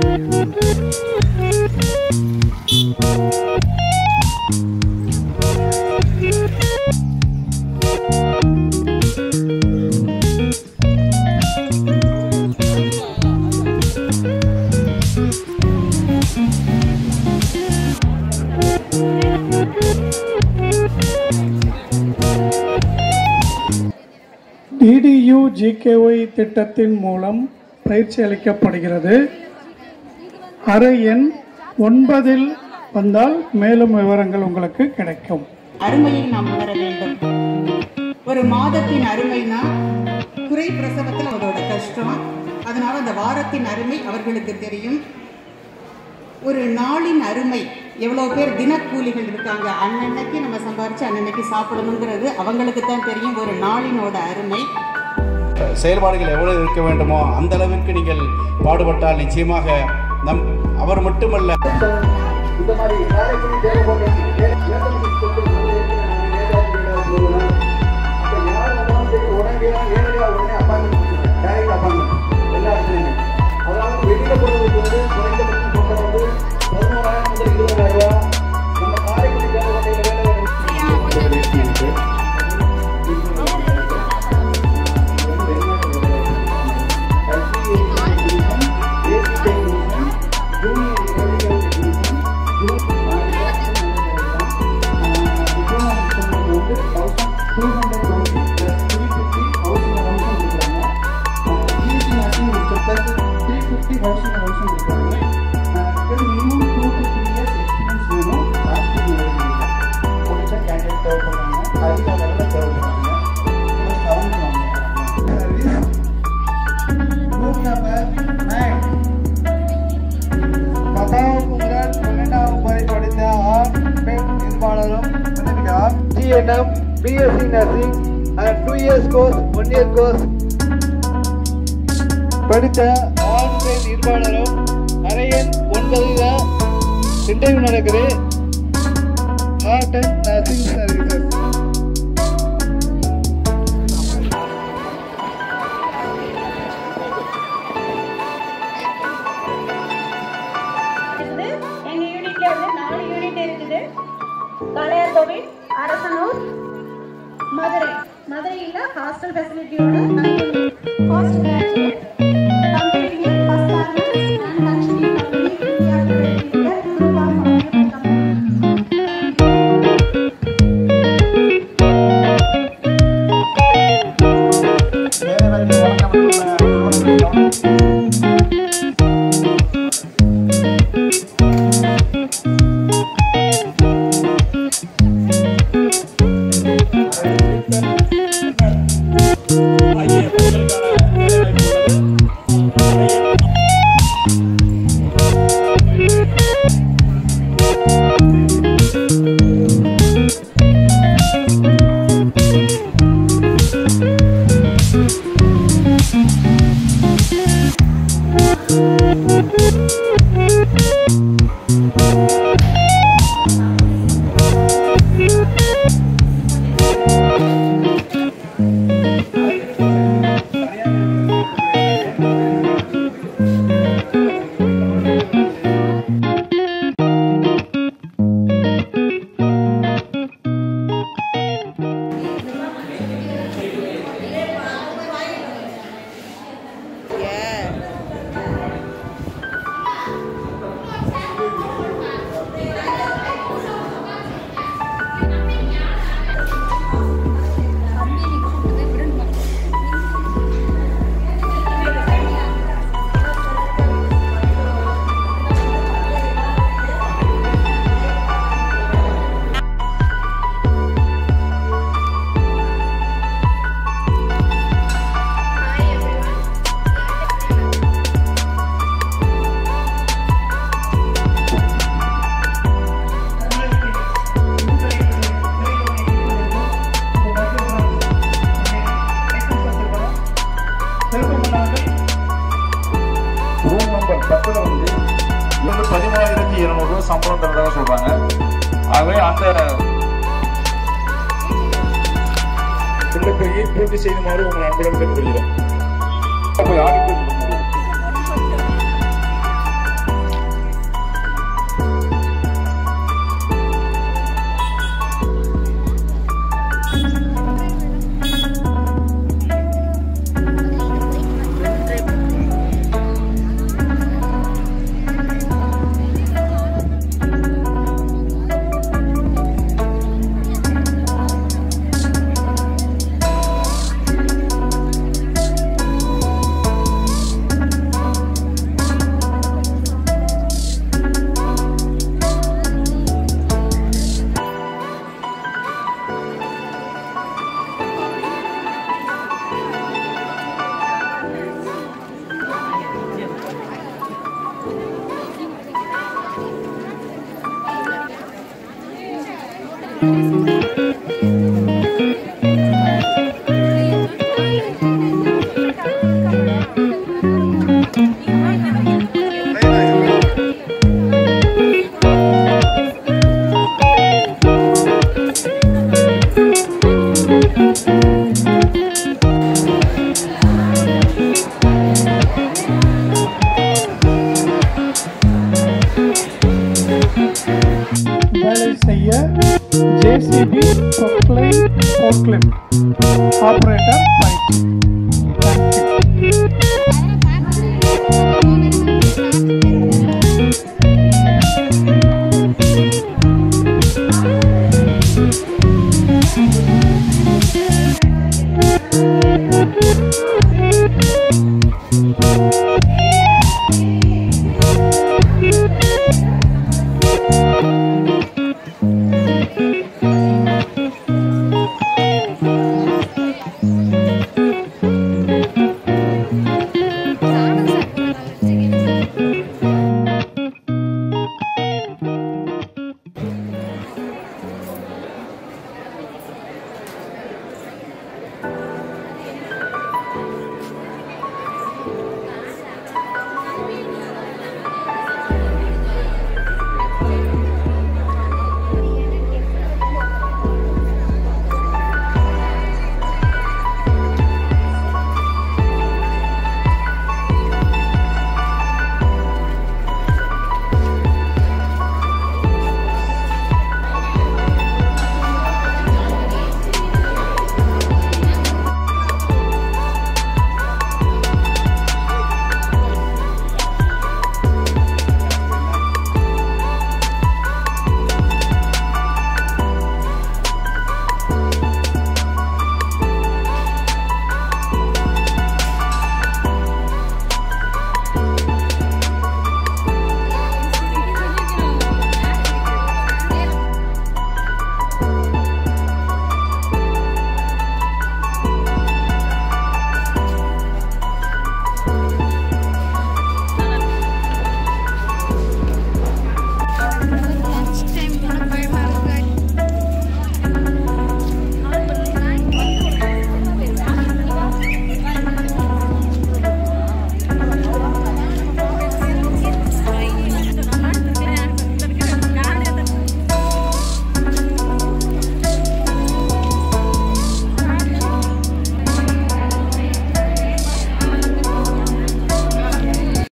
DTU GKY திட்டத்தின் மூலம் பயிற்சி அளிக்கப்படுகிறது அறை எண் ஒன்பதில் வந்தால் மேலும் விவரங்கள் உங்களுக்கு கிடைக்கும் அருமையை நாம் உணர வேண்டும் ஒரு மாதத்தின் அருமைனா குறை பிரசவத்தில் அதோட கஷ்டம் அதனால அந்த வாரத்தின் அருமை அவர்களுக்கு தெரியும் ஒரு நாளின் அருமை எவ்வளோ பேர் தினக்கூலிகள் இருக்காங்க அன்னன்னைக்கு நம்ம சம்பாரிச்சு அன்னன்னைக்கு சாப்பிடணுங்கிறது அவங்களுக்கு தான் தெரியும் ஒரு நாளினோட அருமை செயல்பாடுகள் எவ்வளவு இருக்க வேண்டுமோ அந்த அளவிற்கு நீங்கள் பாடுபட்டால் நிச்சயமாக நம் அவர் மட்டுமல்ல இந்த மாதிரி காரைக்குடி தேவகோட்டம் அப்போ யார் வந்தாலும் சரி உடனடியாக நேரடியாக உடனே அப்பாயின்மெண்ட் டைரக்ட் அப்பாயின்மெண்ட் எல்லா இடத்துலையுமே அதாவது வெளியில் போகிறதுக்கு வந்து குறைந்தபட்சம் சொல்ல வந்து பதினோராயிரம் முதல் இருபதாயிரம் ரூபா நம்ம காரைக்குடி தேவகோட்டையில் வேலை வேலை இருக்கு Move number nine. பத்தாம் முதல் பன்னெண்டாம் வரை படித்த ஆண் பெண் நிர்வாணரும் GNM BSc nursing and two years course one year course படித்த ஆண் பெண் நிர்வாணரும் அரையன் ஒன்பதுல இன்டர்வியூ நடக்குது ஆர்ட் அண்ட் நர்சிங் சர்வீசஸ் இருக்குது எங்க யூனிட்ல வந்து நாலு யூனிட் இருக்குது காளையார் கோவில் அரசனூர் மதுரை மதுரையில் ஹாஸ்டல் ஃபெசிலிட்டியோட post graduate company first class and Lakshmi company India limited company room number பத்தில் வந்து இவங்க பதிமூணாயிரத்தி இருநூறு ரூபாய் சம்பளம் தரதாக சொல்றாங்க ஆகவே அந்த விண்ணப்பையை பூர்த்தி செய்யுமாறு உங்கள் அன்புடன் கேட்டுக்கொள்கிறோம் போய் ஆடிட்டு வேலை செய்ய ஜேசிபி பொக்லைன் போக்லின் ஆபரேட்டர் பயிற்சி